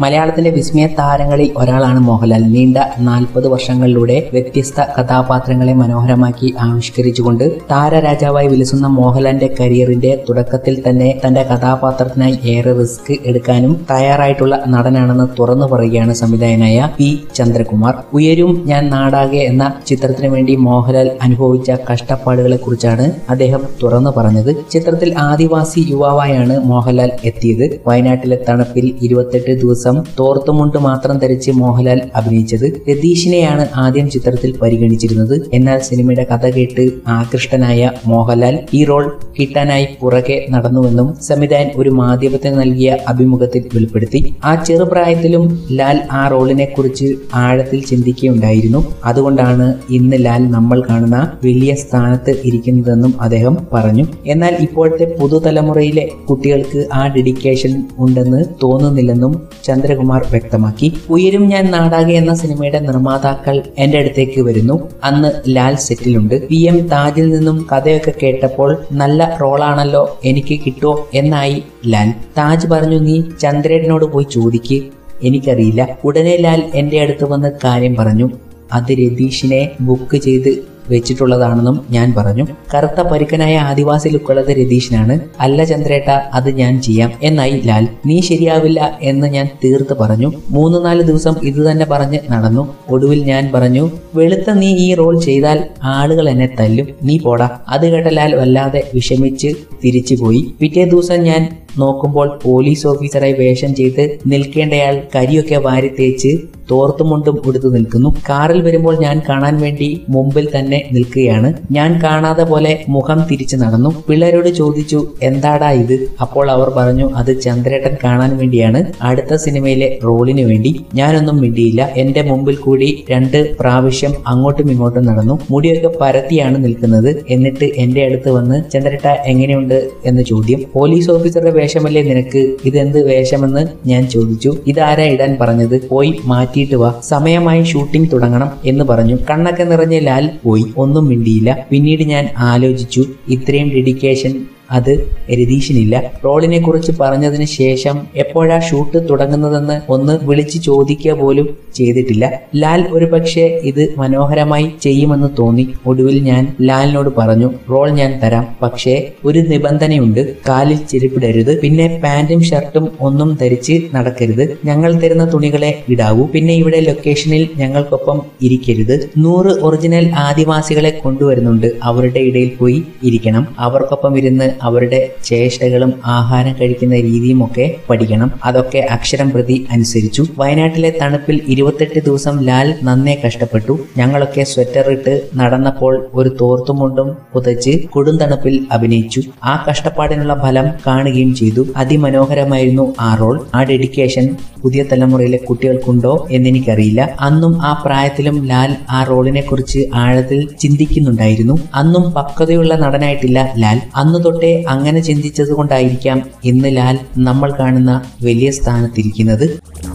മലയാളത്തിലെ വിസ്മയ താരങ്ങളിൽ ഒരാളാണ് മോഹൻലാൽ നീണ്ട നാൽപ്പത് വർഷങ്ങളിലൂടെ വ്യത്യസ്ത കഥാപാത്രങ്ങളെ മനോഹരമാക്കി ആവിഷ്കരിച്ചുകൊണ്ട് താരരാജാവായി വിലസുന്ന മോഹൻലാലിന്റെ കരിയറിന്റെ തുടക്കത്തിൽ തന്നെ തന്റെ കഥാപാത്രത്തിനായി ഏറെ റിസ്ക് എടുക്കാനും തയ്യാറായിട്ടുള്ള നടനാണെന്ന് തുറന്നു പറയുകയാണ് സംവിധായകനായ പി ചന്ദ്രകുമാർ ഉയരും ഞാൻ നാടാകെ എന്ന ചിത്രത്തിനു വേണ്ടി മോഹൻലാൽ അനുഭവിച്ച കഷ്ടപ്പാടുകളെ കുറിച്ചാണ് അദ്ദേഹം തുറന്നു പറഞ്ഞത് ചിത്രത്തിൽ ആദിവാസി യുവാവായാണ് മോഹൻലാൽ എത്തിയത് വയനാട്ടിലെ തണുപ്പിൽ ഇരുപത്തെട്ട് ദിവസം തോർത്തുമുണ്ട് മാത്രം ധരിച്ച് മോഹൻലാൽ അഭിനയിച്ചത് രതീഷിനെയാണ് ആദ്യം ചിത്രത്തിൽ പരിഗണിച്ചിരുന്നത് എന്നാൽ സിനിമയുടെ കഥ കേട്ട് ആകൃഷ്ടനായ മോഹൻലാൽ ഈ റോൾ കിട്ടാനായി പുറകെ നടന്നുവെന്നും സംവിധായകൻ ഒരു മാധ്യമത്തിന് നൽകിയ അഭിമുഖത്തിൽ വെളിപ്പെടുത്തി ആ ചെറുപ്രായത്തിലും ലാൽ ആ റോളിനെ കുറിച്ച് ആഴത്തിൽ ചിന്തിക്കുകയുണ്ടായിരുന്നു അതുകൊണ്ടാണ് ഇന്ന് ലാൽ നമ്മൾ കാണുന്ന വലിയ സ്ഥാനത്ത് ഇരിക്കുന്നതെന്നും അദ്ദേഹം പറഞ്ഞു എന്നാൽ ഇപ്പോഴത്തെ പുതുതലമുറയിലെ കുട്ടികൾക്ക് ആ ഡെഡിക്കേഷൻ ഉണ്ടെന്ന് തോന്നുന്നില്ലെന്നും ചന്ദ്രകുമാർ വ്യക്തമാക്കി ഉയരും ഞാൻ നാടാകെ എന്ന സിനിമയുടെ നിർമ്മാതാക്കൾ എന്റെ അടുത്തേക്ക് വരുന്നു അന്ന് ലാൽ സെറ്റിലുണ്ട് പി എം താജിൽ നിന്നും കഥയൊക്കെ കേട്ടപ്പോൾ നല്ല റോളാണല്ലോ എനിക്ക് കിട്ടുമോ എന്നായി ലാൽ താജ് പറഞ്ഞു നീ ചന്ദ്രേട്ടനോട് പോയി ചോദിക്ക് എനിക്കറിയില്ല ഉടനെ ലാൽ എന്റെ അടുത്ത് വന്ന് കാര്യം പറഞ്ഞു അത് രതീഷിനെ ബുക്ക് ചെയ്ത് വെച്ചിട്ടുള്ളതാണെന്നും ഞാൻ പറഞ്ഞു കറുത്ത പരുക്കനായ ആദിവാസി ലുക്കുള്ളത് രതീഷിനാണ് അല്ല ചന്ദ്രേട്ട അത് ഞാൻ ചെയ്യാം എന്നായി ലാൽ നീ ശരിയാവില്ല എന്ന് ഞാൻ തീർത്ത് പറഞ്ഞു മൂന്ന് നാല് ദിവസം ഇത് തന്നെ പറഞ്ഞ് നടന്നു ഒടുവിൽ ഞാൻ പറഞ്ഞു വെളുത്ത നീ ഈ റോൾ ചെയ്താൽ ആളുകൾ എന്നെ തല്ലും നീ പോടാ അത് കേട്ട ലാൽ വല്ലാതെ വിഷമിച്ച് തിരിച്ചുപോയി പിറ്റേ ദിവസം ഞാൻ നോക്കുമ്പോൾ പോലീസ് ഓഫീസറായി വേഷം ചെയ്ത് നിൽക്കേണ്ടയാൾ കരിയൊക്കെ വാരി തേച്ച് തോർത്തുമുണ്ടും ഉടുത്തു നിൽക്കുന്നു കാറിൽ വരുമ്പോൾ ഞാൻ കാണാൻ വേണ്ടി മുമ്പിൽ തന്നെ നിൽക്കുകയാണ് ഞാൻ കാണാതെ പോലെ മുഖം തിരിച്ചു നടന്നു പിള്ളേരോട് ചോദിച്ചു എന്താടാ ഇത് അപ്പോൾ അവർ പറഞ്ഞു അത് ചന്ദ്രേട്ടൻ കാണാൻ വേണ്ടിയാണ് അടുത്ത സിനിമയിലെ റോളിന് വേണ്ടി ഞാനൊന്നും മിണ്ടിയില്ല എന്റെ മുമ്പിൽ കൂടി രണ്ട് പ്രാവശ്യം അങ്ങോട്ടും ഇങ്ങോട്ടും നടന്നു മുടിയൊക്കെ പരത്തിയാണ് നിൽക്കുന്നത് എന്നിട്ട് എന്റെ അടുത്ത് വന്ന് ചന്ദ്രേട്ട എങ്ങനെയുണ്ട് എന്ന് ചോദ്യം പോലീസ് ഓഫീസറുടെ വേഷമല്ലേ നിനക്ക് ഇതെന്ത് വേഷമെന്ന് ഞാൻ ചോദിച്ചു ഇതാരാ ഇടാൻ പറഞ്ഞത് പോയി മാറ്റിയിട്ട് വാ സമയമായി ഷൂട്ടിംഗ് തുടങ്ങണം എന്ന് പറഞ്ഞു കണ്ണൊക്കെ നിറഞ്ഞ ലാൽ പോയി ഒന്നും മിണ്ടിയില്ല പിന്നീട് ഞാൻ ആലോചിച്ചു ഇത്രയും ഡെഡിക്കേഷൻ അത് രതീഷിനില്ല റോളിനെ കുറിച്ച് പറഞ്ഞതിന് ശേഷം എപ്പോഴാ ഷൂട്ട് തുടങ്ങുന്നതെന്ന് ഒന്ന് വിളിച്ചു ചോദിക്കുക പോലും ചെയ്തിട്ടില്ല ലാൽ ഒരു പക്ഷേ ഇത് മനോഹരമായി ചെയ്യുമെന്ന് തോന്നി ഒടുവിൽ ഞാൻ ലാലിനോട് പറഞ്ഞു റോൾ ഞാൻ തരാം പക്ഷേ ഒരു നിബന്ധനയുണ്ട് കാലിൽ ചെരുപ്പിടരുത് പിന്നെ പാന്റും ഷർട്ടും ഒന്നും ധരിച്ച് നടക്കരുത് ഞങ്ങൾ തരുന്ന തുണികളെ ഇടാവൂ പിന്നെ ഇവിടെ ലൊക്കേഷനിൽ ഞങ്ങൾക്കൊപ്പം ഇരിക്കരുത് നൂറ് ഒറിജിനൽ ആദിവാസികളെ കൊണ്ടുവരുന്നുണ്ട് അവരുടെ ഇടയിൽ പോയി ഇരിക്കണം അവർക്കൊപ്പം ഇരുന്ന് അവരുടെ ചേഷ്ടകളും ആഹാരം കഴിക്കുന്ന രീതിയും ഒക്കെ പഠിക്കണം അതൊക്കെ അക്ഷരം പ്രതി അനുസരിച്ചു വയനാട്ടിലെ തണുപ്പിൽ ഇരുപത്തെട്ട് ദിവസം ലാൽ നന്നേ കഷ്ടപ്പെട്ടു ഞങ്ങളൊക്കെ സ്വെറ്റർ ഇട്ട് നടന്നപ്പോൾ ഒരു തോർത്തുമുണ്ടും പുതച്ച് കൊടുന്തണുപ്പിൽ അഭിനയിച്ചു ആ കഷ്ടപ്പാടിനുള്ള ഫലം കാണുകയും ചെയ്തു അതിമനോഹരമായിരുന്നു ആ റോൾ ആ ഡെഡിക്കേഷൻ പുതിയ തലമുറയിലെ കുട്ടികൾക്കുണ്ടോ എന്നെനിക്കറിയില്ല അന്നും ആ പ്രായത്തിലും ലാൽ ആ റോളിനെ കുറിച്ച് ആഴത്തിൽ ചിന്തിക്കുന്നുണ്ടായിരുന്നു അന്നും പക്വതയുള്ള നടനായിട്ടില്ല ലാൽ അന്നു തൊട്ടേ അങ്ങനെ ചിന്തിച്ചത് കൊണ്ടായിരിക്കാം ഇന്ന് ലാൽ നമ്മൾ കാണുന്ന വലിയ സ്ഥാനത്തിരിക്കുന്നത്